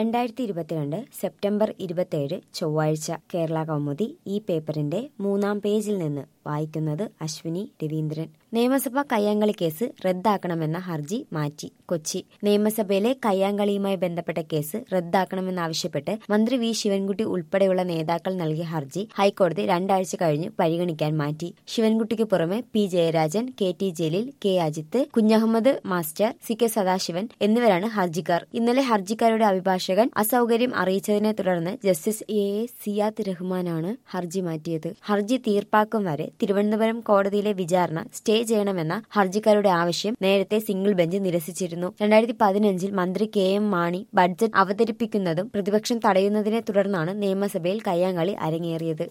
രണ്ടായിരത്തി ഇരുപത്തിരണ്ട് സെപ്റ്റംബർ ഇരുപത്തിയേഴ് ചൊവ്വാഴ്ച കേരള കൗമുദി ഈ പേപ്പറിന്റെ മൂന്നാം പേജിൽ നിന്ന് വായിക്കുന്നത് അശ്വിനി രവീന്ദ്രൻ നിയമസഭാ കയ്യാങ്കളി കേസ് റദ്ദാക്കണമെന്ന ഹർജി മാറ്റി കൊച്ചി നിയമസഭയിലെ കയ്യാങ്കളിയുമായി ബന്ധപ്പെട്ട കേസ് റദ്ദാക്കണമെന്നാവശ്യപ്പെട്ട് മന്ത്രി വി ശിവൻകുട്ടി ഉൾപ്പെടെയുള്ള നേതാക്കൾ നൽകിയ ഹർജി ഹൈക്കോടതി രണ്ടാഴ്ച കഴിഞ്ഞ് പരിഗണിക്കാൻ മാറ്റി ശിവൻകുട്ടിക്ക് പുറമെ P Jayarajan K T Jaleel K Ajith Kunhahammed master C K Sadasivan എന്നിവരാണ് ഹർജിക്കാർ ഇന്നലെ ഹർജിക്കാരുടെ അഭിഭാഷകൻ അസൌകര്യം അറിയിച്ചതിനെ തുടർന്ന് ജസ്റ്റിസ് എ എ സിയാദ് റഹ്മാനാണ് ഹർജി മാറ്റിയത് ഹർജി തീർപ്പാക്കും വരെ തിരുവനന്തപുരം കോടതിയിലെ വിചാരണ സ്റ്റേ ചെയ്യണമെന്ന ഹർജിക്കാരുടെ ആവശ്യം നേരത്തെ സിംഗിൾ ബെഞ്ച് നിരസിച്ചിരുന്നു രണ്ടായിരത്തി പതിനഞ്ചിൽ മന്ത്രി കെ എം മാണി ബഡ്ജറ്റ് അവതരിപ്പിക്കുന്നതും പ്രതിപക്ഷം തടയുന്നതിനെ തുടർന്നാണ് നിയമസഭയിൽ കയ്യാങ്കളി അരങ്ങേറിയത്